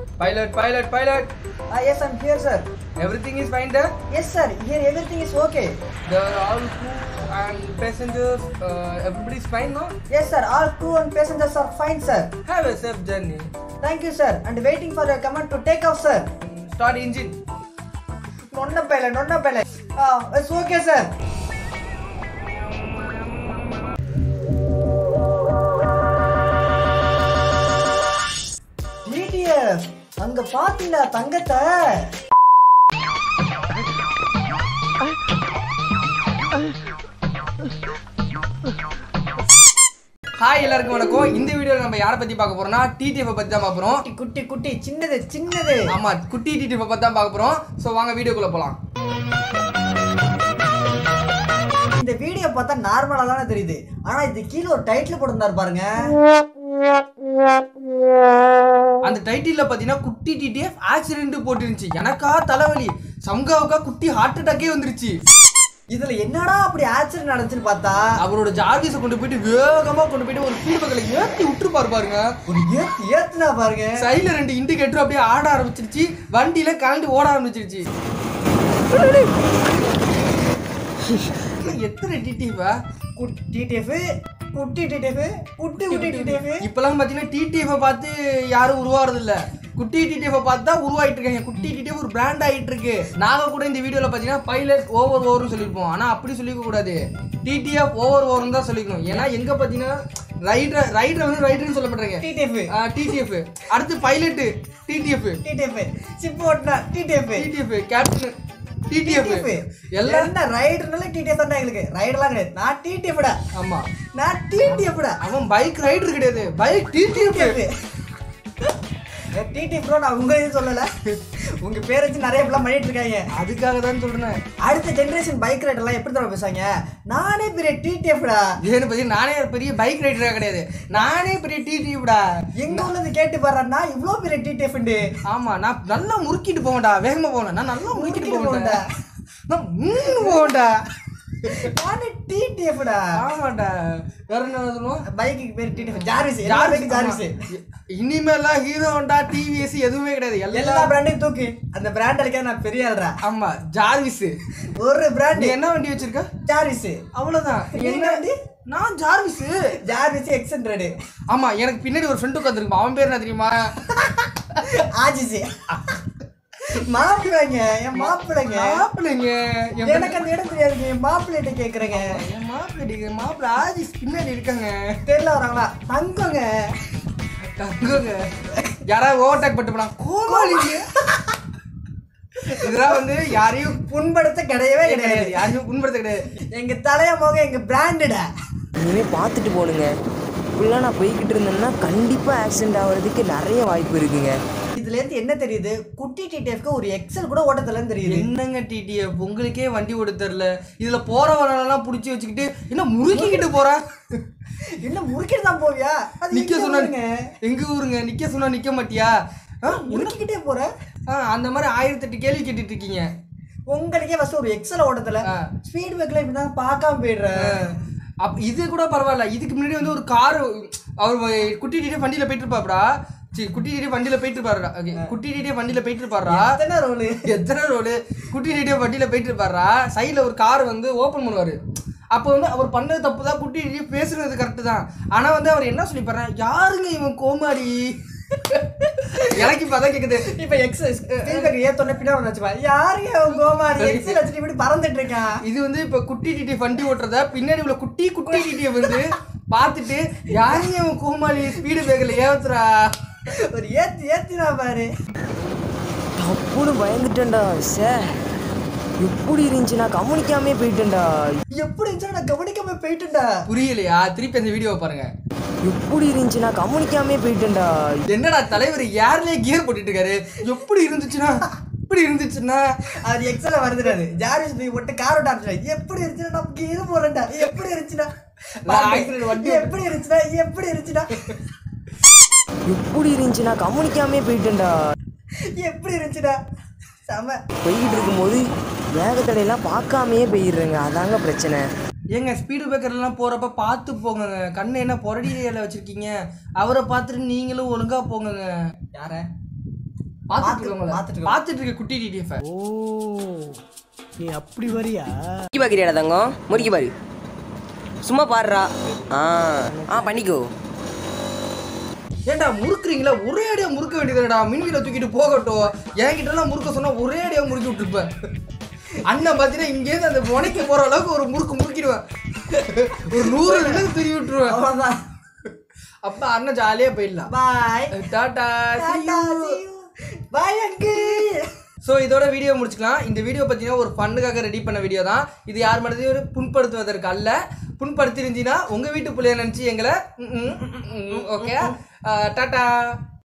Pilot, pilot, pilot. Ah, yes, I'm here, sir. Everything is fine there. Yes, sir. Here everything is okay. There are all crew and passengers. Uh, everybody is fine, no? Yes, sir. All crew and passengers are fine, sir. Have a safe journey. Thank you, sir. And waiting for your command to take off, sir. Start engine. Nonna pilot, nonna pilot. Ah, it's okay, sir. DTF, அங்க பாத்தீங்களா தங்கத்தை hi எல்லாருக்கும் வணக்கம் இந்த வீடியோல நம்ம யாரை பத்தி பார்க்க போறோம்னா டிடிஎஃப் பத்தி தான் பார்க்க போறோம் குட்டி குட்டி குட்டி சின்னது சின்னது ஆமா குட்டி டிடிஎஃப் பத்தி தான் பார்க்க போறோம் ஸோ வாங்க வீடியோக்குள்ள போலாம் இந்த வீடியோ பார்த்தா நார்மலா தானே தெரியுது ஆனா இது கீழே ஒரு டைட்டில் போட்டிருந்தாரு பாருங்க அந்த டைட்டில்ல பாத்தீங்கன்னா குட்டி டிடிஎஃப் ஆக்சிடென்ட் போட்டுருந்துச்சு எனக்கா தலைவலி சம்காவுக்கா குட்டி ஹார்ட் அட்டாக்கே வந்துருச்சு இதுல என்னடா அப்படி ஆக்சிடென்ட் நடந்துச்சுன்னு பார்த்தா அவரோட ஜார்விஸை கொண்டு போயிட்டு வேகமா கொண்டு போயிட்டு ஒரு ஃபீல் பக்கத்துல ஏத்தி விட்டுருப்பாரு பாருங்க ஒரு ஏத்து ஏத்துனா பாருங்க சைடுல ரெண்டு இண்டிகேட்டர் அப்படியே ஆட ஆரம்பிச்சிருச்சு வண்டியில கலந்து ஓட ஆரம்பிச்சிருச்சு எத்தனை டிடிஎஃப் குட்டி டிடிஎஃப் குட்டி டிடிஎஃப் குட்டி குட்டி டிடிஎஃப் இப்பெல்லாம் பாத்தீங்கன்னா டிடிஎஃப் பார்த்து யாரும் உருவாறது இல்ல குட்டி டிடிஎஃப் பார்த்து தான் உருவாயிட்டு இருக்காங்க குட்டி டிடிஎஃப் ஒரு பிராண்ட் ஆயிட்டு இருக்கு நாங்க கூட இந்த வீடியோல பாத்தீங்கன்னா பைலட் ஓவர் ஓவர்னு சொல்லியிருப்போம் ஆனா அப்படி சொல்லிக்க கூடாது டிடிஎஃப் ஓவர் ஓவர்னு தான் சொல்லிக்கணும் ஏன்னா எங்க பாத்தீங்கன்னா ரைடர் ரைடர் வந்து ரைடர்னு சொல்ல மாட்டாங்க டிடிஎஃப் டிடிஎஃப் அடுத்து பைலட் டிடிஎஃப் டிடிஎஃப் சிப் ஓட்டுனா டிடிஎஃப் டிடிஎஃப் கேப்டன் டிடிஎஃப் எல்லாம் என்ன ரைடர்னால டிடிஎஃப் தான் எங்களுக்கு ரைடர்லாம் கிடையாது நான் டிடிஎஃப்டா ஆமா நான் டிடிஎஃப்டா அவன் பைக் ரைடர் கிடையாது பைக் டிடிஎஃப் டிடிஎஃப் ப்ரோ நான் உங்க இது சொல்லல உங்க பேர் வச்சு நிறைய இப்பெல்லாம் பண்ணிட்டு இருக்காங்க அதுக்காக தான் சொல்றேன் அடுத்த ஜெனரேஷன் பைக் ரைடர்லாம் எப்படி தர பேசுவாங்க நானே பெரிய டிடிஎஃப்டா ஏன்னு பத்தி நானே ஒரு பெரிய பைக் ரைடரா கிடையாது நானே பெரிய டிடிஎஃப்டா எங்க உள்ளது கேட்டு பாருன்னா இவ்வளோ பெரிய டிடிஎஃப் ஆமா நான் நல்லா முறுக்கிட்டு போவேன்டா வேகமா போவேன் நான் நல்லா முறுக்கிட்டு முறுக்கிட்டு போவேன்டா நான் மூணு போவேன்டா நானே டிடிஎஃப்டா ஆமாடா வேற என்ன சொல்லுவோம் பைக்கு பேர் டிடிஎஃப் ஜார்விஸ் எல்லா பைக்கு ஜார்விஸ் இனிமேலாம் ஹீரோ ஹோண்டா டிவிஎஸ் எதுவுமே கிடையாது எல்லா எல்லா பிராண்டையும் தூக்கு அந்த பிராண்ட் அடிக்க நான் பெரிய ஆள்றா ஆமா ஜார்விஸ் ஒரு நீ பிராண்ட் என்ன வண்டி வச்சிருக்க ஜார்விஸ் அவ்வளவுதான் நீ நீ என்ன என்ன வண்டி? நான் ஜார்விஸ் ஜார்விஸ் எக்ஸ் ஹண்ட்ரட் ஆமா எனக்கு பின்னாடி ஒரு ஃப்ரெண்ட் உட்காந்துருக்கும் அவன் பேர் என்ன தெரியுமா ஆஜிஸ் மாப்பிள்ளைங்க என் மாப்பிள்ளைங்க மாப்பிள்ளைங்க என் எனக்கு அந்த இடம் தெரியாதுங்க என் மாப்பிள்ளைகிட்ட கேக்குறேங்க என் மாப்பிள்ளை மாப்பிள்ளை ஆஜிஸ் பின்னாடி இருக்காங்க தெரியல வராங்களா தங்கங்க தங்குங்க யாராவது ஓவர்டேக் பண்ணிட்டு போனா கோமாளிங்க இதெல்லாம் வந்து யாரையும் புண்படுத்த கிடையவே கிடையாது கிடையாது யாரையும் புண்படுத்த கிடையாது எங்க தலைய போக எங்க பிராண்டடா இனிமேல் பார்த்துட்டு போகணுங்க இப்படிலாம் நான் போய்கிட்டு இருந்தேன்னா கண்டிப்பாக ஆக்சிடென்ட் ஆகிறதுக்கு நிறைய வாய்ப்பு இருக்குங்க இதுல இருந்து என்ன தெரியுது குட்டி டிடிஎஃப்க்கு ஒரு எக்ஸல் கூட ஓட்டத்துலன்னு தெரியுது என்னங்க டிடிஎஃப் உங்களுக்கே வண்டி ஓட தெரில இதுல போறவனெல்லாம் புடிச்சு வச்சுக்கிட்டு என்ன முறுக்கிக்கிட்டு போற என்ன முறுக்கிட்டு தான் போவியா அது நிக்க எங்க சொன்னா ஊருங்க? எங்க ஊருங்க நிக்க சொன்னா நிக்க மாட்டியா ஆ, முறுக்கிக்கிட்டே போற ஆ, அந்த மாதிரி ஆயிரத்தெட்டு கேள்வி கேட்டுட்டு இருக்கீங்க உங்களுக்கே ஃபர்ஸ்ட் ஒரு எக்ஸல் ஓட்டத்துல ஆ. ஸ்பீட் பிரேக்ல இப்படி தான் பார்க்காம போயிடுற அப் இது கூட பரவாயில்ல இதுக்கு முன்னாடி வந்து ஒரு கார் அவர் வ- குட்டி டிடி வண்டியில போயிட்டு இருப்பாப்டா சரி குட்டி டிடி வண்டியில போயிட்டு இருப்பாருடா ஓகே குட்டி டிடி வண்டியில போயிட்டு இருப்பாரா எத்தனை ரோலு எத்தனை ரோடு குட்டி டிடி வண்டியில போயிட்டு இருப்பாரா சைடுல ஒரு கார் வந்து ஓபன் பண்ணுவாரு அப்போ வந்து அவர் பண்ணது தப்பு தான் குட்டி டிடி பேசுறது கரெக்டு தான் ஆனா வந்து அவர் என்ன சொல்லி பாரு யாருங்க இவன் கோமாளி எனக்கு இப்போ அதான் கேக்குது இப்ப எக்ஸ் ஸ்பீட் பிரேக் ஏத்தோட பின்னாடி வச்சுப்பா யாருங்க உன் கோமாரி எக்ஸல் வச்சுட்டு இப்படி பறந்துட்டு இருக்கான் இது வந்து இப்ப குட்டி டிடி வண்டி ஓட்டுறத பின்னாடி உள்ள குட்டி குட்டி டிடியை வந்து பார்த்துட்டு யாரையும் இவன் கோமாளி ஸ்பீடு பிரேக்கில் ஏத்துறா ஒரு ஏத்து ஏத்தினா பாரு தப்புன்னு பயந்துட்டேன்டா சே எப்படி இருந்துச்சு நான் கவனிக்காமே போயிட்டேன்டா எப்படி இருந்துச்சு நான் கவனிக்காம போயிட்டுடா புரியலையா திருப்பி அந்த வீடியோவை பாருங்க எப்படி இருந்துச்சு நான் கவனிக்காமே போயிட்டேன்டா என்னடா தலைவர் ஏர்லயே கியர் போட்டுட்டு இருக்காரு எப்படி இருந்துச்சுன்னா இப்படி இருந்துச்சுன்னா அது எக்ஸல வருதுடாது ஜார்விஸ் போய் போட்டு கார் விட்டு ஆரம்பிச்சிடா எப்படி இருந்துச்சுன்னா நமக்கு இது போறேன்டா எப்படி இருந்துச்சுன்னா நான் accident வண்டி ஓட்டு- எப்படி இருந்துச்சுன்னா எப்படி இருந்துச்சுன்னா எப்படி இருந்துச்சு நான் கவனிக்காமே போயிட்டேன்டா எப்படி இருந்துச்சுடா செம போய்கிட்டு இருக்கும்போது வேகத்தடையெல்லாம் பார்க்காமையே போயிடுறேங்க அதாங்க பிரச்சனை ஏங்க ஸ்பீடு பிரேக்கர்லாம் போறப்ப பார்த்து போங்கங்க கண்ணு என்ன பொரடியில வச்சிருக்கீங்க அவரை பார்த்துட்டு நீங்களும் ஒழுங்கா போங்கங்க யார பார்த்துட்டு இருக்கவங்கள பார்த்துட்டு இருக்கோம். பார்த்துட்டு இருக்க குட்டி டிடிஎஃப் ஓ நீ அப்படி வரியா முறுக்கி பார்க்குறியாடா தங்கம் முறுக்கி பாரு சும்மா பாடுறா ஆ ஆ பண்ணிக்கோ ஏன்டா முறுக்குறீங்களா ஒரே அடியா முறுக்க வேண்டியதுடா மின்வீல தூக்கிட்டு போகட்டும் என்கிட்ட எல்லாம் முறுக்க சொன்னா ஒரே அடியா முறுக்கி விட்டுருப்பேன் அண்ணன் பாத்தீங்கன்னா இங்கேருந்து அந்த முனைக்கு போற அளவுக்கு ஒரு முறுக்கு முறுக்கிடுவேன் ஒரு நூறு நிமிடம் திரும்பி விட்டுருவேன் அவ்வளவுதான் அப்ப அண்ணன் ஜாலியா போயிடலாம் bye tata bye uncle so இதோட வீடியோ முடிச்சுக்கலாம் இந்த வீடியோ பார்த்தீங்கன்னா ஒரு ஃபண்ணுக்காக ரெடி பண்ண வீடியோ தான் இது யார் மனதையும் ஒரு புண்படுத்துவதற்கு அல்ல புண்படுத்திருந்தீங்கன்னா உங்கள் வீட்டு பிள்ளைய நினச்சி எங்களை ஓகே டாட்டா